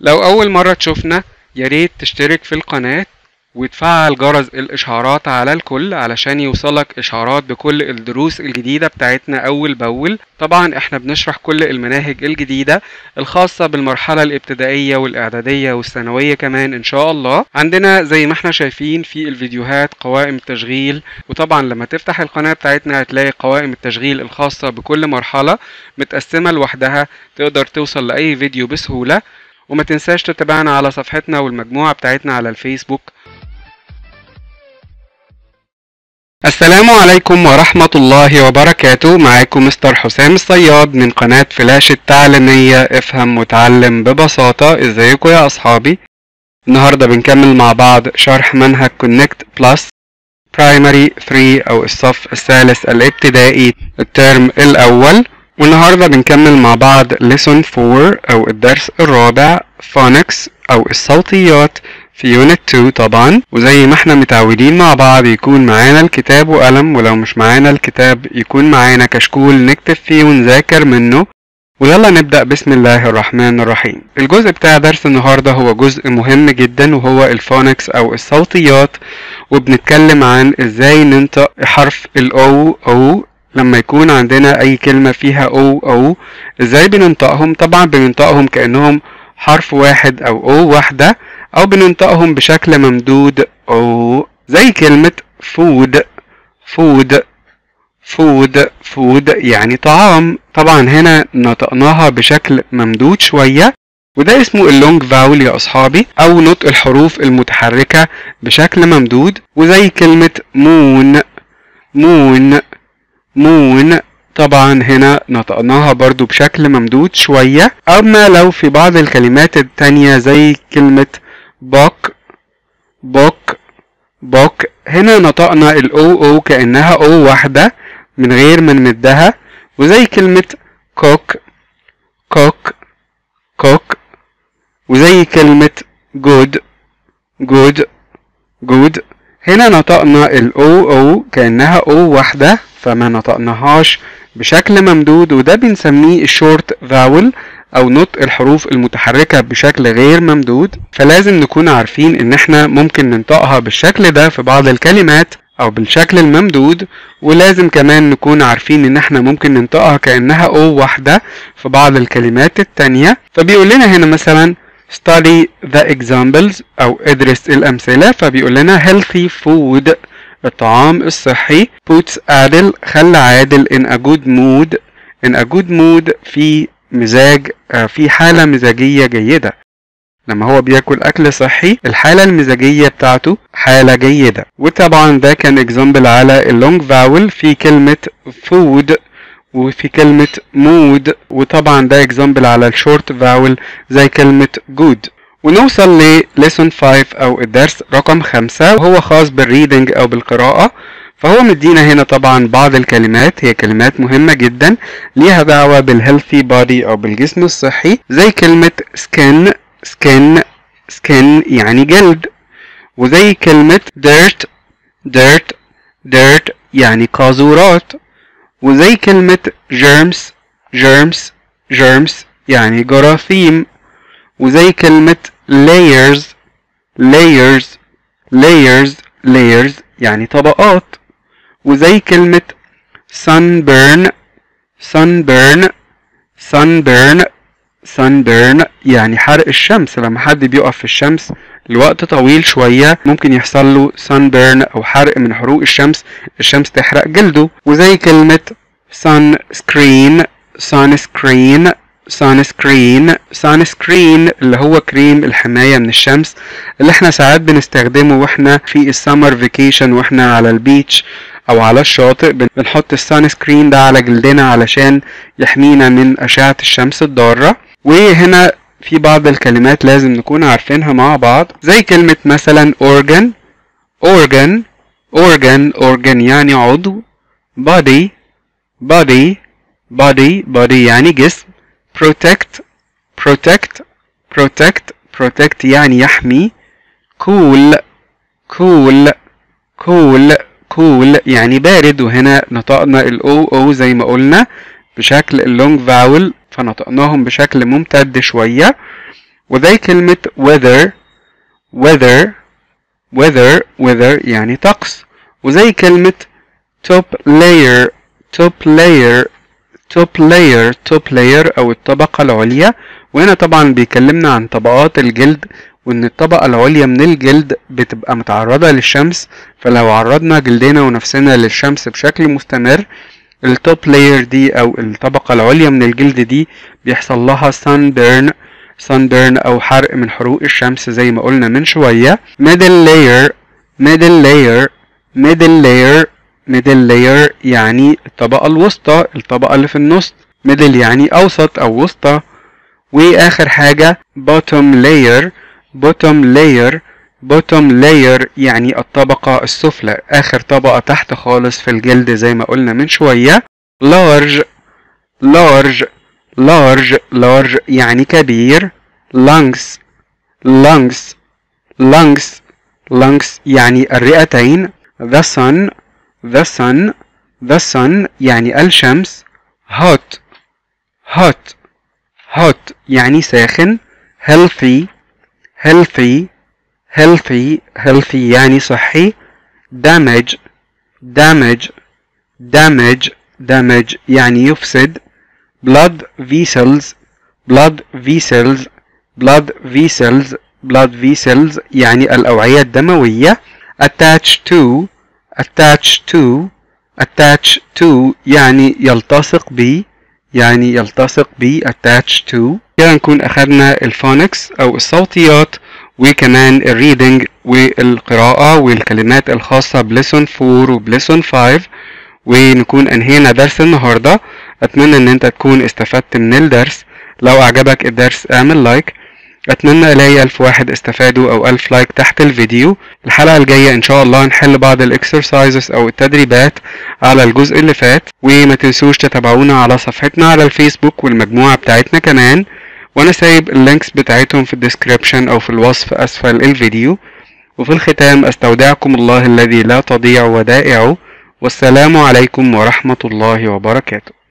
لو أول مرة تشوفنا ياريت تشترك في القناة وتفعل جرس الإشعارات على الكل علشان يوصلك إشعارات بكل الدروس الجديدة بتاعتنا أول بأول طبعا احنا بنشرح كل المناهج الجديدة الخاصة بالمرحلة الابتدائية والإعدادية والثانوية كمان إن شاء الله عندنا زي ما احنا شايفين في الفيديوهات قوائم التشغيل وطبعا لما تفتح القناة بتاعتنا هتلاقي قوائم التشغيل الخاصة بكل مرحلة متقسمة لوحدها تقدر توصل لأي فيديو بسهولة وما تنساش تتابعنا على صفحتنا والمجموعة بتاعتنا على الفيسبوك السلام عليكم ورحمة الله وبركاته معاكم مستر حسام الصياد من قناة فلاش التعليمية افهم وتعلم ببساطة ازيكم يا اصحابي النهاردة بنكمل مع بعض شرح منهج كونكت بلس برايمري 3 او الصف الثالث الابتدائي الترم الاول والنهاردة بنكمل مع بعض lesson 4 او الدرس الرابع phonics او الصوتيات في يونت 2 طبعا وزي ما احنا متعودين مع بعض يكون معانا الكتاب وقلم ولو مش معانا الكتاب يكون معانا كشكول نكتب فيه ونذاكر منه ويلا نبدأ بسم الله الرحمن الرحيم الجزء بتاع درس النهاردة هو جزء مهم جدا وهو الفونكس او الصوتيات وبنتكلم عن ازاي ننطق حرف الاو او لما يكون عندنا اي كلمة فيها او او ازاي بننطقهم طبعا بننطقهم كأنهم حرف واحد او او واحدة او بننطقهم بشكل ممدود او زي كلمة فود فود فود فود يعني طعام طبعا هنا نطقناها بشكل ممدود شوية وده اسمه اللونج فاول يا اصحابي او نطق الحروف المتحركة بشكل ممدود وزي كلمة مون مون مون طبعا هنا نطقناها برضو بشكل ممدود شوية اما لو في بعض الكلمات التانية زي كلمة بوك بوك بوك هنا نطقنا الاو او كأنها او واحدة من غير ما نمدها وزي كلمة كوك كوك كوك وزي كلمة جود جود جود هنا نطقنا الاو او كأنها او واحدة فما نطقناهاش بشكل ممدود وده بنسميه الشورت فاول او نطق الحروف المتحركة بشكل غير ممدود فلازم نكون عارفين ان احنا ممكن ننطقها بالشكل ده في بعض الكلمات او بالشكل الممدود ولازم كمان نكون عارفين ان احنا ممكن ننطقها كأنها او واحدة في بعض الكلمات التانية فبيقول لنا هنا مثلا study the examples او ادرس الامثلة فبيقول لنا healthy food الطعام الصحي puts عادل خلى عادل in a good mood in a good mood في مزاج في حالة مزاجية جيدة لما هو بياكل أكل صحي الحالة المزاجية بتاعته حالة جيدة وطبعا ده كان اكزامبل على اللونج فاول في كلمة food وفي كلمة mood وطبعا ده اكزامبل على الشورت فاول زي كلمة good ونوصل ل lesson 5 أو الدرس رقم 5 وهو خاص بالريدنج أو بالقراءة فهو مدينا هنا طبعا بعض الكلمات هي كلمات مهمة جدا ليها دعوة بالهيلثي بودي أو بالجسم الصحي زي كلمة skin skin skin يعني جلد وزي كلمة dirt dirt dirt يعني قاذورات وزي كلمة germs germs germs يعني جراثيم وزي كلمة layers layers layers layers يعني طبقات وزي كلمة sunburn sunburn sunburn sunburn يعني حرق الشمس لما حد بيقف في الشمس لوقت طويل شوية ممكن يحصل له sunburn أو حرق من حروق الشمس الشمس تحرق جلده وزي كلمة sunscreen sunscreen sunscreen sunscreen اللي هو كريم الحماية من الشمس اللي احنا ساعات بنستخدمه واحنا في السمر فيكيشن واحنا على البيتش او على الشاطئ بنحط السان سكرين ده على جلدنا علشان يحمينا من اشعة الشمس الضارة وهنا في بعض الكلمات لازم نكون عارفينها مع بعض زي كلمة مثلا organ organ organ organ يعني عضو body body body body يعني جسم protect protect protect protect يعني يحمي cool cool cool cool يعني بارد وهنا نطقنا الاو او زي ما قلنا بشكل اللونج فاول فنطقناهم بشكل ممتد شوية وزي كلمة weather weather weather weather يعني طقس وزي كلمة top layer top layer top layer top layer أو الطبقة العليا وهنا طبعا بيكلمنا عن طبقات الجلد وإن الطبقة العليا من الجلد بتبقى متعرضة للشمس فلو عرضنا جلدنا ونفسنا للشمس بشكل مستمر التوب لاير دي أو الطبقة العليا من الجلد دي بيحصل لها sunburn sunburn أو حرق من حروق الشمس زي ما قلنا من شوية middle layer middle layer middle layer middle layer يعني الطبقة الوسطى الطبقة اللي في النص middle يعني أوسط أو وسطى وآخر حاجة bottom layer bottom layer bottom layer يعني الطبقة السفلى آخر طبقة تحت خالص في الجلد زي ما قلنا من شوية large large large large يعني كبير lungs lungs lungs lungs يعني الرئتين the sun the sun the sun يعني الشمس hot hot hot يعني ساخن healthy healthy healthy healthy يعني صحي damage damage damage damage يعني يفسد blood vessels blood vessels blood vessels blood vessels يعني الأوعية الدموية attach to attach to attach to يعني يلتصق ب يعني يلتصق ب attach to كده نكون أخدنا الفونكس أو الصوتيات وكمان الريدنج والقراءة والكلمات الخاصة بليسون 4 وبليسون 5 ونكون أنهينا درس النهاردة أتمنى إن أنت تكون استفدت من الدرس لو أعجبك الدرس اعمل لايك أتمنى ألاقي ألف واحد استفادوا أو ألف لايك تحت الفيديو الحلقة الجاية إن شاء الله نحل بعض الإكسرسايزز أو التدريبات على الجزء اللي فات وما تنسوش تتابعونا على صفحتنا على الفيسبوك والمجموعة بتاعتنا كمان وانا سايب اللينكس بتاعتهم في الديسكريبشن او في الوصف اسفل الفيديو وفي الختام استودعكم الله الذي لا تضيع ودائعه والسلام عليكم ورحمة الله وبركاته